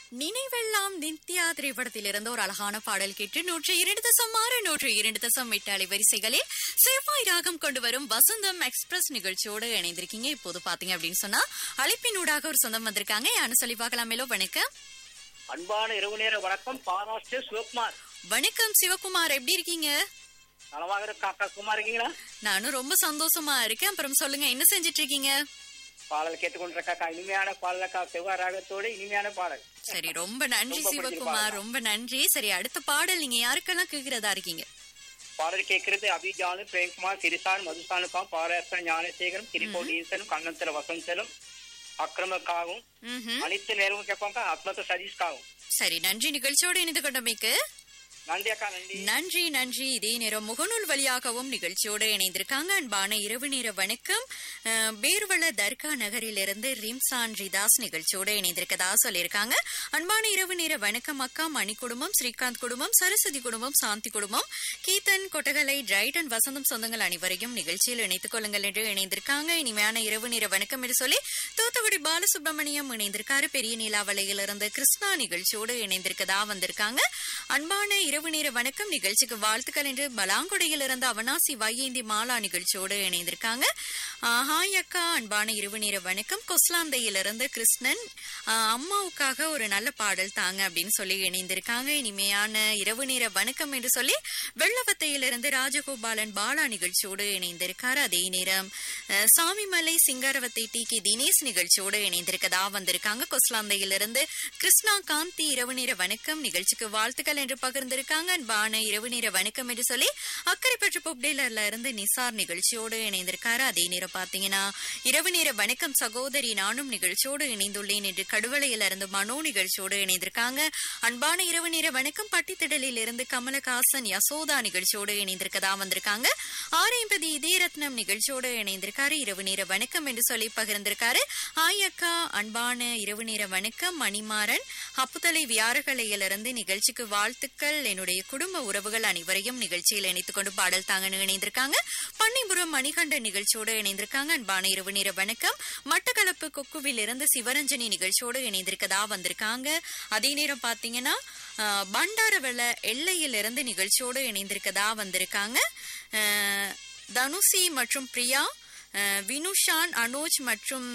நினைவெல்லாம் நித்யா திரைப்படத்திலிருந்து ஒரு அழகான பாடல் கேட்டு நூற்றி இரண்டு தசம் ஆறு நூற்றி இரண்டு தசம் எட்டு அலைவரிசைகளில் செவ்வாய் ராகம் கொண்டு வரும் வசந்தம் எக்ஸ்பிரஸ் நிகழ்ச்சியோடு இணைந்திருக்கீங்க இப்போது பாத்தீங்க அப்படின்னு சொன்னா அழைப்பினூடாக ஒரு சொந்தம் வந்திருக்காங்க யானு சொல்லி பார்க்கலாமேலோ வணக்கம் அன்பான இரவு நேர வணக்கம் பாராஸ்டர் சிவகுமார் வணக்கம் சிவகுமார் எப்படி இருக்கீங்க நலமாக இருக்க அக்கா குமார் இருக்கீங்களா நானும் ரொம்ப சந்தோஷமா இருக்கேன் அப்புறம் சொல்லுங்க என்ன செஞ்சிட்டு இருக்கீங்க பாடல் கேட்டுக்கொண்டிருக்க அக்கா இனிமையான பாடல் அக்கா செவ்வாய் ராகத்தோடு இனிமையான பாடல் சரி ரொம்ப நன்றி ரொம்ப பிடிச்சிருக்கு சிவகுமார் பாடல். ரொம்ப நன்றி சரி அடுத்த பாடல் நீங்க யாருக்கெல்லாம் கேக்குறதா இருக்கீங்க பாடல் கேட்கிறது அபிஜானு பிரேம்குமார் சிறிசான் மதுசானுக்காம் பாராசன் ஞானசேகரம் திருப்போடி ஈசனும் கண்ணந்திர வசந்தலும் அக்கிரமக்காகவும் ம்ஹும். அனைத்து நேரமும் கேட்பாங்க அத்மத சதீஷ்காகவும் சரி நன்றி நிகழ்ச்சியோடு இணைந்து கொண்டமைக்கு நன்றி அக்கா நன்றி நன்றி நன்றி இதே நேரம் முகநூல் வழியாகவும் நிகழ்ச்சியோடு இணைந்திருக்காங்க அன்பான இரவு நேர வணக்கம் அஹ், பேர்வள தர்கா நகரிலிருந்து ரிம்சான் ரிதாஸ் நிகழ்ச்சியோடு இணைந்திருக்கதா சொல்லியிருக்காங்க அன்பான இரவு நேர வணக்கம் அக்கா மணி குடும்பம் ஸ்ரீகாந்த் குடும்பம் சரஸ்வதி குடும்பம் சாந்தி குடும்பம் கீதன் கொட்டகலை டிரைடன் வசந்தம் சொந்தங்கள் அனைவரையும் நிகழ்ச்சியில் இணைத்துக் கொள்ளுங்கள் என்று இணைந்திருக்காங்க இனிமையான இரவு நேர வணக்கம் என்று சொல்லி தூத்துக்குடி பாலசுப்ரமணியம் இணைந்திருக்காரு பெரிய நீலாவளையிலிருந்து கிருஷ்ணா நிகழ்ச்சியோடு இணைந்திருக்கதா வந்திருக்காங்க அன்பான இரவு நேர வணக்கம் நிகழ்ச்சிக்கு வாழ்த்துக்கள் என்று பலாங்குடையில் இருந்து அவனாசி வையேந்தி மாலா நிகழ்ச்சியோடு இணைந்திருக்காங்க ஆ, ஹாய் அக்கா அன்பான இரவு நேர வணக்கம் கொஸ்லாந்தையிலிருந்து கிருஷ்ணன் ஆ, அம்மாவுக்காக ஒரு நல்ல பாடல் தாங்க அப்படின்னு சொல்லி இணைந்திருக்காங்க இனிமையான இரவு நேர வணக்கம் என்று சொல்லி வெள்ளவத்தையிலிருந்து ராஜகோபாலன் பாலா நிகழ்ச்சியோடு இணைந்திருக்காரு அதே நேரம் அஹ், சாமிமலை சிங்காரவத்தை டி கே தினேஷ் நிகழ்ச்சியோடு இணைந்திருக்கதா வந்திருக்காங்க கொஸ்லாந்தையிலிருந்து கிருஷ்ணா காந்தி இரவு நேர வணக்கம் நிகழ்ச்சிக்கு வாழ்த்துக்கள் என்று பகிர்ந்திருக்காங்க அன்பான இரவு நேர வணக்கம் என்று சொல்லி அக்கறை பெற்ற புப்டேலர்ல இருந்து நிசார் நிகழ்ச்சியோடு இணைந்திருக்காரு அதே நேரம் பாத்தீங்கன்னா இரவு நேர வணக்கம் சகோதரி நானும் நிகழ்ச்சியோடு இணைந்துள்ளேன் என்று கடுவளையில இருந்து மனோ நிகழ்ச்சியோடு இணைந்திருக்காங்க அன்பான இரவு நேர வணக்கம் பட்டித்திடலில் இருந்து கமலஹாசன் யசோதா நிகழ்ச்சியோடு இணைந்திருக்கதா வந்திருக்காங்க ஆரையம்பதி இதயரத்னம் நிகழ்ச்சியோடு இணைந்திருக்காரு இரவு நேர வணக்கம் என்று சொல்லி பகிர்ந்திருக்காரு ஆய் அக்கா அன்பான இரவு நேர வணக்கம் மணிமாறன் அப்புதலை வியாரகலையிலிருந்து நிகழ்ச்சிக்கு வாழ்த்துக்கள் என்னுடைய குடும்ப உறவுகள் அனைவரையும் நிகழ்ச்சியில் இணைத்துக் கொண்டு பாடல் தாங்கன்னு இணைந்திருக்காங்க பன்னிபுரம் மணிகண்டன் நிகழ்ச்சியோடு இணைந்திருக்காங்க அன்பான இரவு நேர வணக்கம் மட்டக்களப்பு கொக்குவில் இருந்து சிவரஞ்சனி நிகழ்ச்சியோடு இணைந்திருக்கதா வந்திருக்காங்க அதே நேரம் பாத்தீங்கன்னா அஹ், பண்டாரவள எல்லையிலிருந்து நிகழ்ச்சியோடு இணைந்திருக்கதா வந்திருக்காங்க அஹ், தனுஷி மற்றும் பிரியா அஹ், வினுஷான் அனோஜ் மற்றும்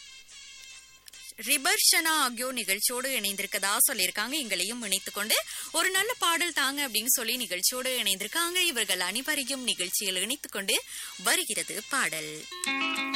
ரிபர்ஷனா ஆகியோர் நிகழ்ச்சியோடு இணைந்திருக்கதா சொல்லியிருக்காங்க எங்களையும் இணைத்துக் கொண்டு ஒரு நல்ல பாடல் தாங்க அப்படின்னு சொல்லி நிகழ்ச்சியோடு இணைந்திருக்காங்க இவர்கள் அனைவரையும் நிகழ்ச்சியில் இணைத்துக் கொண்டு வருகிறது பாடல்